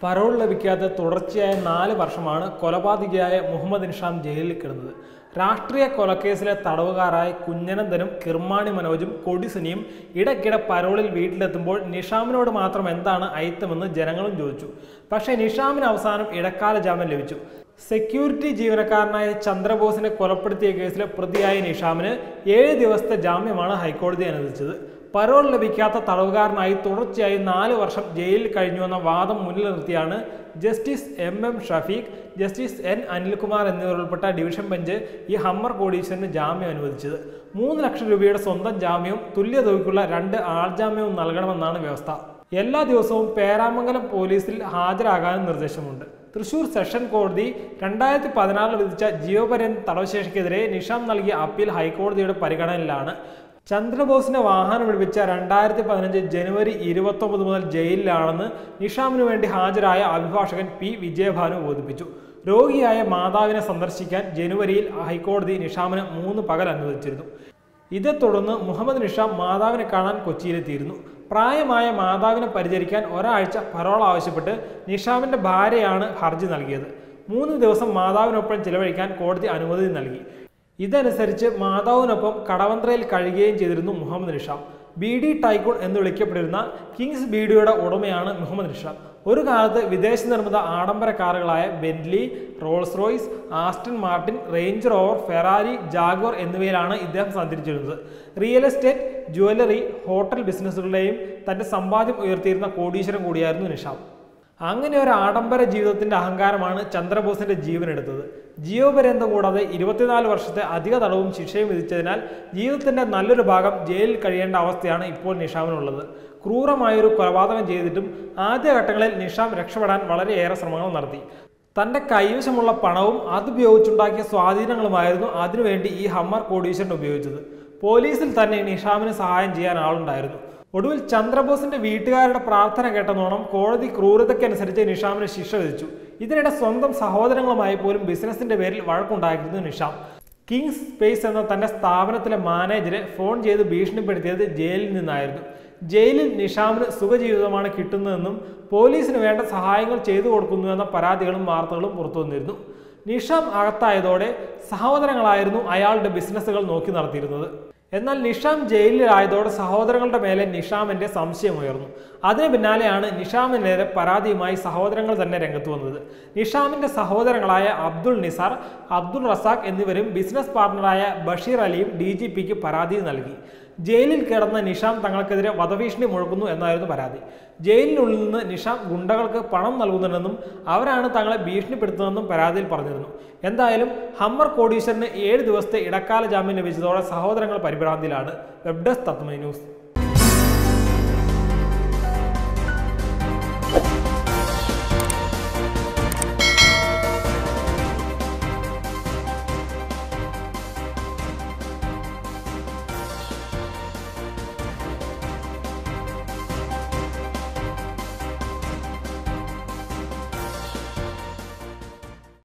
parole ലഭിക്കാതെ തുടർച്ചയായ നാല് വർഷമാണ് കൊലപാതകിയായ മുഹമ്മദ് നിഷാം ജയിലിൽ കിടന്നത് രാഷ്ട്രീയ കൊലക്കേസിലെ തടവുകാരായ കുഞ്ഞനന്ദനും കിർമാണി മനോജും കൊടിസുനിയും ഇടയ്ക്കിടെ പരോളിൽ വീട്ടിലെത്തുമ്പോൾ നിഷാമിനോട് മാത്രം എന്താണ് അയിത്തമെന്ന് ജനങ്ങളും ചോദിച്ചു പക്ഷേ നിഷാമിന് അവസാനം ഇടക്കാല ജാമ്യം ലഭിച്ചു സെക്യൂരിറ്റി ജീവനക്കാരനായ ചന്ദ്രബോസിനെ കൊലപ്പെടുത്തിയ കേസിലെ പ്രതിയായ നിഷാമിന് ഏഴ് ദിവസത്തെ ജാമ്യമാണ് ഹൈക്കോടതി അനുവദിച്ചത് പരോൾ ലഭിക്കാത്ത തടവുകാരനായി തുടർച്ചയായി നാല് വർഷം ജയിലിൽ കഴിഞ്ഞുവെന്ന വാദം മുന്നിൽ നിർത്തിയാണ് justice M M Shafeeq justice N Anilkumar എന്നിവരുൾപ്പെട്ട ഡിവിഷൻ ബെഞ്ച് ഈ ഹമ്മർ കോടീശ്വരന് ജാമ്യം അനുവദിച്ചത് മൂന്ന് ലക്ഷം രൂപയുടെ സ്വന്തം ജാമ്യവും തുല്യ തുകയ്ക്കുള്ള രണ്ട് ആൾജാമ്യവും നൽകണമെന്നാണ് വ്യവസ്ഥ എല്ലാ ദിവസവും പേരാമംഗലം പോലീസിൽ ഹാജരാകാനും നിർദ്ദേശമുണ്ട് തൃശൂർ സെഷൻ കോടതി രണ്ടായിരത്തി പതിനാറിൽ വിധിച്ച ജീവപര്യന്ത തടവശേഷിക്കെതിരെ നിഷാം നൽകിയ അപ്പീൽ ഹൈക്കോടതിയുടെ പരിഗണനയിലാണ് ചന്ദ്രബോസിനെ വാഹനം പിടിപ്പിച്ച രണ്ടായിരത്തി പതിനഞ്ച് ജനുവരി ഇരുപത്തൊമ്പത് മുതൽ ജയിലിലാണെന്ന് നിഷാമിനു വേണ്ടി ഹാജരായ അഭിഭാഷകൻ പി വിജയഭാനു ബോധിപ്പിച്ചു രോഗിയായ മാതാവിനെ സന്ദർശിക്കാൻ ജനുവരിയിൽ ഹൈക്കോടതി നിഷാമിന് മൂന്ന് പകൽ അനുവദിച്ചിരുന്നു ഇതേ തുടർന്ന് മുഹമ്മദ് നിഷാം മാതാവിനെ കാണാൻ കൊച്ചിയിലെത്തിയിരുന്നു പ്രായമായ മാതാവിനെ പരിചരിക്കാൻ ഒരാഴ്ച പരോൾ ആവശ്യപ്പെട്ട് നിഷാമിന്റെ ഭാര്യയാണ് ഹർജി നൽകിയത് മൂന്ന് ദിവസം മാതാവിനൊപ്പം ചിലവഴിക്കാൻ കോടതി അനുമതി നൽകി ഇതനുസരിച്ച് മാതാവിനൊപ്പം കടവന്ത്രയിൽ കഴിയുകയും ചെയ്തിരുന്നു Muhammad Nisham B D tycoon എന്ന് വിളിക്കപ്പെട്ടിരുന്ന കിങ്സ് ബീഡിയുടെ ഉടമയാണ് മുഹമ്മദ് നിഷാം ഒരു കാലത്ത് വിദേശ നിർമ്മിത ആഡംബര കാറുകളായ Bentley Rolls Royce Aston Martin Range Rover Ferrari Jaguar എന്നിവയിലാണ് ഇദ്ദേഹം സഞ്ചരിച്ചിരുന്നത് റിയൽ എസ്റ്റേറ്റ് ജ്വല്ലറി ഹോട്ടൽ ബിസിനസ്സുകളുടെയും തന്റെ സമ്പാദ്യം ഉയർത്തിയിരുന്ന കോടീശ്വരൻ കൂടിയായിരുന്നു നിഷാം അങ്ങനെ ഒരു ആഡംബര ജീവിതത്തിന്റെ അഹങ്കാരമാണ് ചന്ദ്രബോസിന്റെ ജീവനെടുത്തത് ജീവപര്യന്തം കൂടാതെ ഇരുപത്തിനാല് വർഷത്തെ അധിക തടവും ശിക്ഷയും വിധിച്ചതിനാൽ ജീവിതത്തിന്റെ നല്ലൊരു ഭാഗം ജയിലിൽ കഴിയേണ്ട അവസ്ഥയാണ് ഇപ്പോൾ നിഷാമിനുള്ളത് ക്രൂരമായൊരു കൊലപാതകം ചെയ്തിട്ടും ആദ്യഘട്ടങ്ങളിൽ നിഷാം രക്ഷപ്പെടാൻ വളരെയേറെ ശ്രമങ്ങൾ നടത്തി തന്റെ കൈവശമുള്ള പണവും അതുപയോഗിച്ചുണ്ടാക്കിയ സ്വാധീനങ്ങളുമായിരുന്നു അതിനുവേണ്ടി ഈ ഹമ്മർ കോടീശ്വരൻ ഉപയോഗിച്ചത് പോലീസിൽ തന്നെ നിഷാമിന് സഹായം ചെയ്യാൻ ആളുണ്ടായിരുന്നു ഒടുവിൽ ചന്ദ്രബോസിന്റെ വീട്ടുകാരുടെ പ്രാർത്ഥന കേട്ടതോണം കോടതി ക്രൂരതയ്ക്കനുസരിച്ച് നിഷാമിന് ശിക്ഷ വിധിച്ചു ഇതിനിടെ സ്വന്തം സഹോദരങ്ങളുമായി പോലും ബിസിനസിന്റെ പേരിൽ വഴക്കുണ്ടായിരുന്നു നിഷാം കിങ്സ് സ്പേസ് എന്ന തന്റെ സ്ഥാപനത്തിലെ മാനേജരെ ഫോൺ ചെയ്ത് ഭീഷണിപ്പെടുത്തിയത് ജയിലിൽ നിന്നായിരുന്നു ജയിലിൽ നിഷാമിന് സുഖജീവിതമാണ് കിട്ടുന്നതെന്നും പോലീസിന് വേണ്ട സഹായങ്ങൾ ചെയ്തു കൊടുക്കുന്നുവെന്ന പരാതികളും വാർത്തകളും പുറത്തു വന്നിരുന്നു നിഷാം അകത്തായതോടെ സഹോദരങ്ങളായിരുന്നു അയാളുടെ ബിസിനസ്സുകൾ നോക്കി നടത്തിയിരുന്നത് എന്നാൽ നിഷാം ജയിലിലായതോടെ സഹോദരങ്ങളുടെ മേലെ നിഷാമിന്റെ സംശയമുയർന്നു അതിന് പിന്നാലെയാണ് നിഷാമിനെതിരെ പരാതിയുമായി സഹോദരങ്ങൾ തന്നെ രംഗത്ത് വന്നത് നിഷാമിന്റെ സഹോദരങ്ങളായ അബ്ദുൾ നിസാർ അബ്ദുൾ റസാഖ് എന്നിവരും ബിസിനസ് പാർട്ണറായ ബഷീർ അലിയും ഡി ജി പിക്ക് പരാതി നൽകി ജയിലിൽ കിടന്ന നിഷാം തങ്ങൾക്കെതിരെ വധഭീഷണി മുഴക്കുന്നു എന്നായിരുന്നു പരാതി ജയിലിനുള്ളിൽ നിന്ന് നിഷാം ഗുണ്ടകൾക്ക് പണം നൽകുന്നുണ്ടെന്നും അവരാണ് തങ്ങളെ ഭീഷണിപ്പെടുത്തുന്നതെന്നും പരാതിയിൽ പറഞ്ഞിരുന്നു എന്തായാലും ഹമ്മർ കോടീശ്വരന് ഏഴ് ദിവസത്തെ ഇടക്കാല ജാമ്യം ലഭിച്ചതോടെ സഹോദരങ്ങൾ പരിഭ്രാന്തിയിലാണ് വെബ് ഡെസ്ക് തത്മ ന്യൂസ്